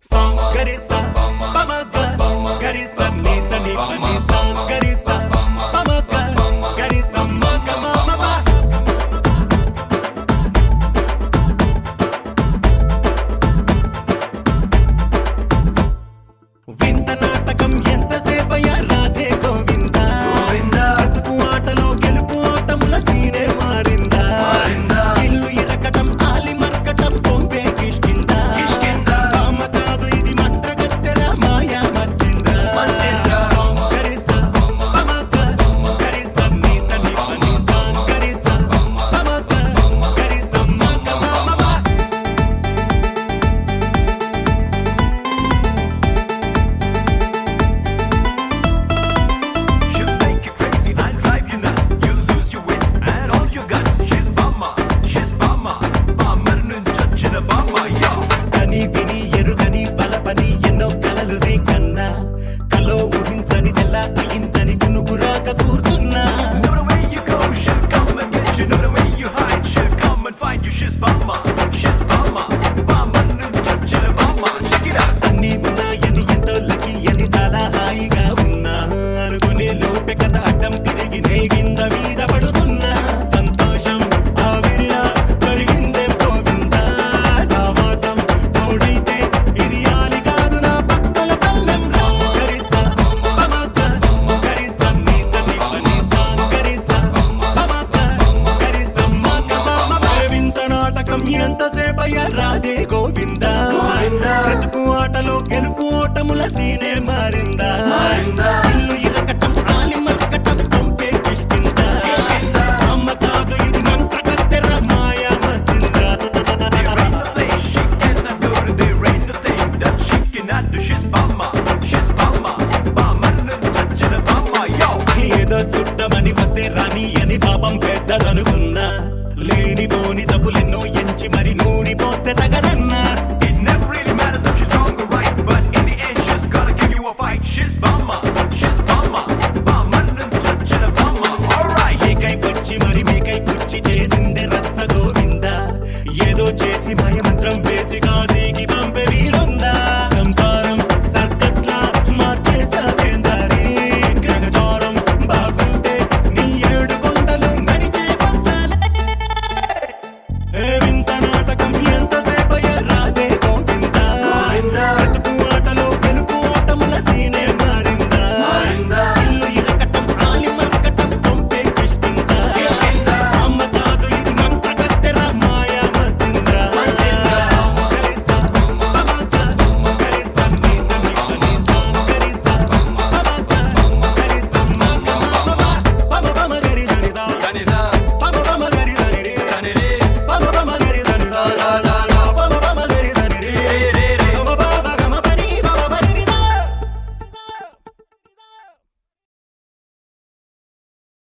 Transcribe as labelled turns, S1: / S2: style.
S1: Song garisa pamaga garisa nisa ni pani song garisa pamaga garisa maga mama ma వింత నాటకం ఎంతసేపయ్యా రాధే గోవింద బ్రతుకు ఆటలో గెలుపు ఓటముల సీనే మారిందా ఇల్లు ఇరకటం ఆలి మరకటం కొంపే కిష్కిందా కామ కాదు ఇది మంత్రగత్తెర మాయా మస్జింద్రా సాంగ్ గరిస పమక గరిస నీస ని పని సాంగ్ గరిస పమక గరిస మగ మమ మా
S2: She'll make you crazy and drive you nuts. You'll lose your wits and all your guts. She's Bama, she's Bama. Bama నుంచొచ్చిన Bama, yo.
S1: కని విని ఎరుగని బలపని ఎన్నో కలలు నీ కన్నా కలో ఊహించని తెల్ల అయిందని కునుకురాక కూర్చున్నా
S2: Know the way you go, she'll come and get you. Know the way you hide, she'll come and find you. She's Bama, she's Bama. Bama నుంచొచ్చిన Bama. Check it out.
S1: అన్ని ఉన్నాయని ఎంతో లకి అని చాలా హాయిగా ఉన్నా అనుకునే లోపే కథ అడ్డం తిరిగి నేగింద మీద పడుతున్నా సంతోషం ఆవిరిలా కలిగిందే గోవిందా సావాసం తోడైతే ఇది ఆలి కాదు నా భక్తుల పల్లెం సాంగరిస పమక గరిస నీస ని పని సాంగరిస పమక గరిస మగ మమ వింత నాటకం ఎంతసేపయ్యా రాధే గోవిందా బ్రతుకు ఆటలో గెలుపు ఓటముల సీనే మారిందా ఇల్లు